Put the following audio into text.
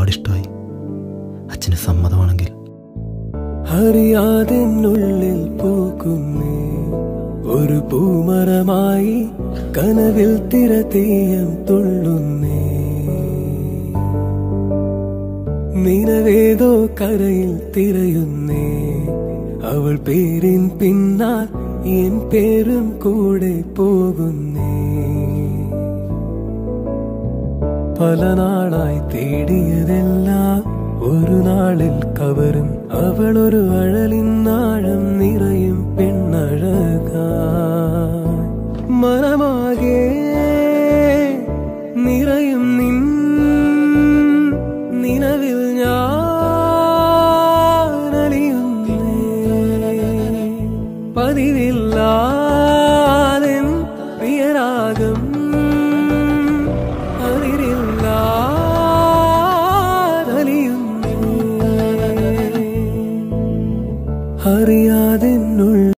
ഒരുപാട് ഇഷ്ടമായി അച്ഛന് സമ്മതമാണെങ്കിൽ അറിയാതെന്നുള്ളിൽ പൂക്കുന്നേ ഒരു പൂമരമായി കനവിൽ തിരതീയം തുള്ളുന്നേ നിലവേതോ കരയിൽ തിരയുന്നേ അവൾ പേരിൻ പിന്നാൽ എൻ പേരും കൂടെ പോകുന്നേ പല നാളായി തേടിയതെല്ലാം ഒരു നാളിൽ കവരും അവളൊരു അഴലിന്നാഴം നിറയും പെണ്ണഴക മനമാകെ നിറയും നിൻ നിലവിൽ ഞാൻ അലിയുന്നേ പതിവില്ലാതെ പ്രിയരാഗം അതിരില്ലാതലിയുന്നേ അറിയാതെന്നുള്ളിൽ